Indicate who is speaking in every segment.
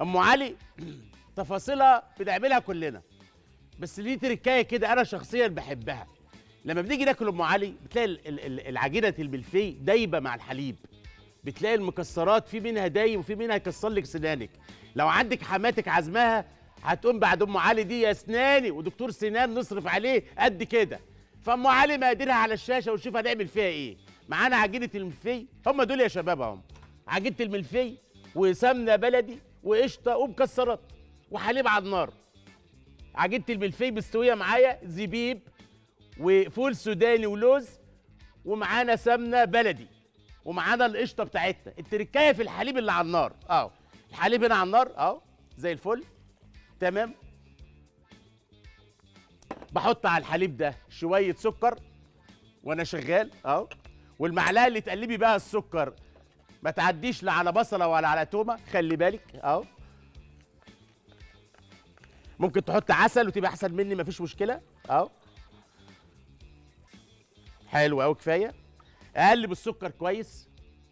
Speaker 1: ام علي تفاصيلها بنعملها كلنا بس دي تركايه كده انا شخصيا بحبها لما بنيجي ناكل ام علي بتلاقي ال- ال- ال- العجينه الملفي دايبه مع الحليب بتلاقي المكسرات في منها دايب وفي منها يكسر لك سنانك لو عندك حماتك عزمها هتقوم بعد ام علي دي يا اسناني ودكتور سنان نصرف عليه قد كده فام علي مقاديرها على الشاشه ونشوف هنعمل فيها ايه معانا عجينه الملفي هم دول يا شباب اهم عجينه الملفي وسمنه بلدي وقشطه ومكسرات وحليب على النار عجينه الملفي مستويه معايا زبيب وفول سوداني ولوز ومعانا سمنه بلدي ومعانا القشطه بتاعتنا التركايه في الحليب اللي على النار اه الحليب هنا على النار اه زي الفل تمام بحط على الحليب ده شويه سكر وانا شغال اه والمعلقه اللي تقلبي بيها السكر ما تعديش لا على بصله ولا على تومه خلي بالك اه ممكن تحط عسل وتبقى احسن مني مفيش مشكله اه حلو قوي كفايه اقلب السكر كويس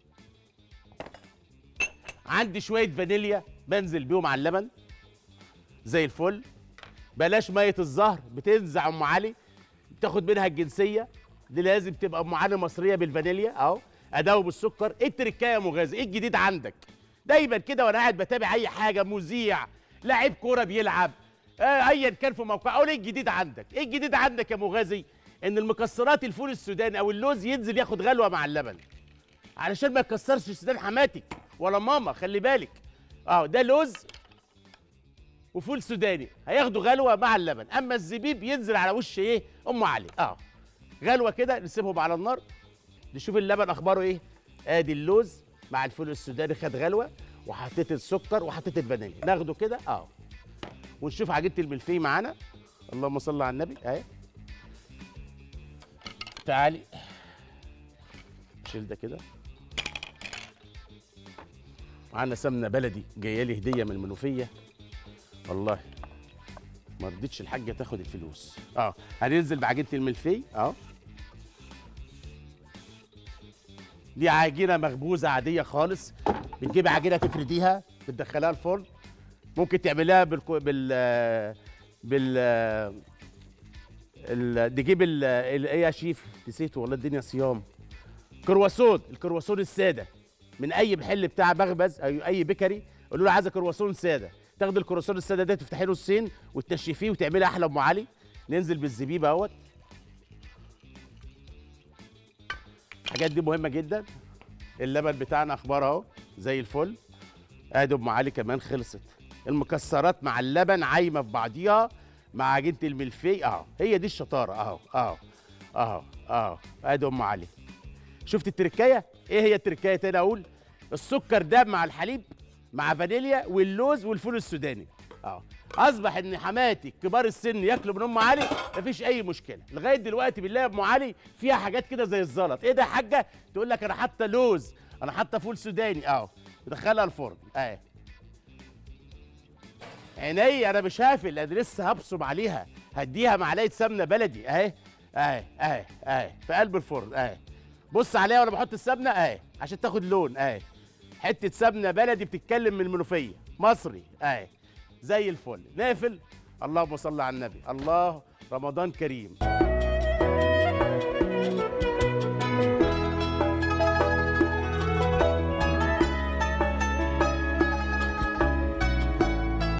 Speaker 1: عندي شويه فانيليا بنزل بيهم على اللبن زي الفل بلاش ميه الزهر بتنزع ام علي تاخد منها الجنسيه دي لازم تبقى ام علي مصريه بالفانيليا اهو ادوب السكر ايه التركايه يا مغازي ايه الجديد عندك دايما كده وانا قاعد بتابع اي حاجه مذيع لعيب كوره بيلعب آه، ايا كان في موقع اقول ايه الجديد عندك ايه الجديد عندك يا مغازي ان المكسرات الفول السوداني او اللوز ينزل ياخد غلوه مع اللبن علشان ما يكسرش سودان حماتك ولا ماما خلي بالك اه ده لوز وفول سوداني هياخدوا غلوه مع اللبن اما الزبيب ينزل على وش ايه ام علي اه غلوه كده نسيبهم على النار نشوف اللبن اخباره ايه ادي اللوز مع الفول السوداني خد غلوه وحطيت السكر وحطيت الفانيليا ناخده كده اه ونشوف عجينه الملفي معانا اللهم صل على النبي اهي تعالي شيل ده كده معانا سمنه بلدي جايه لي هديه من المنوفيه والله ما رضيتش الحاجه تاخد الفلوس اه هننزل بعجينه الملفي اه دي عجينه مخبوزه عاديه خالص بتجيب عجينه تفرديها بتدخلها الفرن ممكن تعملها بالكو... بال بال ال... تجيب ال... ال... ايه يا شيف نسيته والله الدنيا صيام كرواسون الكرواسون الساده من اي محل بتاع مخبز او اي بيكري قولوا له عايزه كرواسون ساده تاخد الكرواسون الساده ده تفتحي له السين وتنشفيه وتعملي احلى ام علي ننزل بالزبيب اهوت الحاجات دي مهمه جدا اللبن بتاعنا اخبار اهو زي الفل ادي ام علي كمان خلصت المكسرات مع اللبن عايمه في بعضيها مع عجينه الملفي اهو هي دي الشطاره اهو اهو اهو اهو ادي ام علي شفت التركايه ايه هي التركايه تاني اقول السكر ده مع الحليب مع فانيليا واللوز والفول السوداني اه اصبح ان حماتي كبار السن ياكلوا من ام علي مفيش اي مشكله لغايه دلوقتي بالله ام علي فيها حاجات كده زي الزلط ايه ده يا حاجه تقول لك انا حاطه لوز انا حاطه فول سوداني اهو بدخلها الفرن اهي عيني انا مش هقفل انا لسه هبصم عليها هديها معلقه سمنه بلدي اهي اهي اهي اهي في قلب الفرن اهي بص عليها وانا بحط السمنه اهي عشان تاخد لون اهي حته سمنه بلدي بتتكلم من المنوفيه مصري اهي زي الفل نقفل اللهم صل على النبي الله رمضان كريم